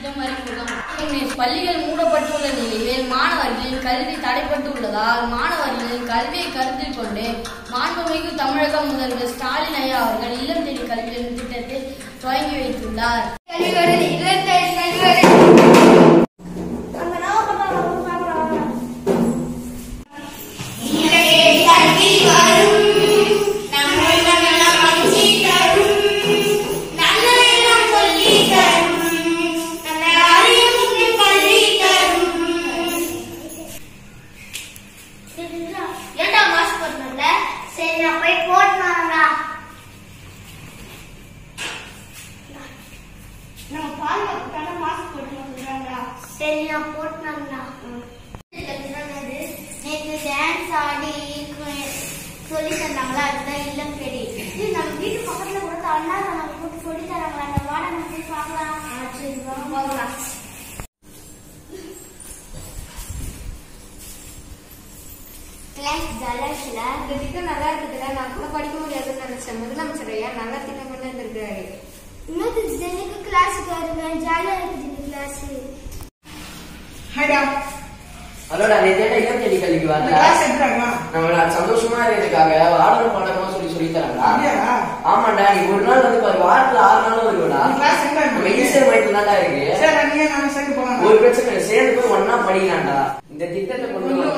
திட்டம் அறிமுகம் இங்கே பள்ளிகள் மூடப்பட்டுள்ள நிலையில் மாணவர்களின் கல்வி தடைப்பட்டுள்ளதால் மாணவர்களின் கல்வியை கருத்தில் கொண்டு மாண்புமிகு தமிழக முதல்வர் ஸ்டாலின் ஐயா அவர்கள் இல்லம் தேடி கல்வி எனும் திட்டத்தை துவங்கி வைத்துள்ளார் ஏன்டா மாஸ்க் போடணும்ல சரி நான் போய் போட்டுனாடா நம்ம பால் கரெக்டான மாஸ்க் போட்டுனாடா சரி நான் போட்டுனாடா நேற்று டான்ஸ் ஆடி சொல்லி தந்தாங்களா அதுதான் இல்லம் தேடி இது நம்ம வீட்டு பக்கத்துல கூட அண்ணா நம்ம கூட்டு சொல்லி தராங்களா அந்த வாடகை நம்ம போய் பார்க்கலாம் சரி வாங்க போகலாம் கிளாஸ் ஜலஷ்ல இந்த திட்டம் நல்லா இருக்குதுல நான் கூட படிக்க முடியாதுன்னு நினைச்சேன் முதலமைச்சர் ஐயா நல்ல திட்டம் கொண்டு வந்திருக்காரு இன்னொரு எனக்கு கிளாஸுக்கு வருவேன் ஜாலியா இருக்குது கிளாஸ் ஹைடா அதோட நேற்று இல்லம் தேடி கல்விக்கு இந்த வரல கிளாஸ் எடுக்கிறாங்களா நம்மள சந்தோஷமா இருக்கிறதுக்காக ஆடலும் பாடமா சொல்லி சொல்லி தராங்களா அப்படியாடா ஆமாண்டா நீ ஒரு நாள் வந்து பாரு வாரத்துல ஆறு நாளும் வருவடா இந்த கிளாஸ் எங்க நம்ம இருக்கு? ஈஸியர் மையத்துல தான்டா இருக்கு சரி நீயே நானும் சேர்ந்து போலாம் ஒரு பிரச்சனை இல்லை சேர்ந்து போய் ஒன்னா படிக்கலாம்டா இந்த திட்டத்தை கொண்டு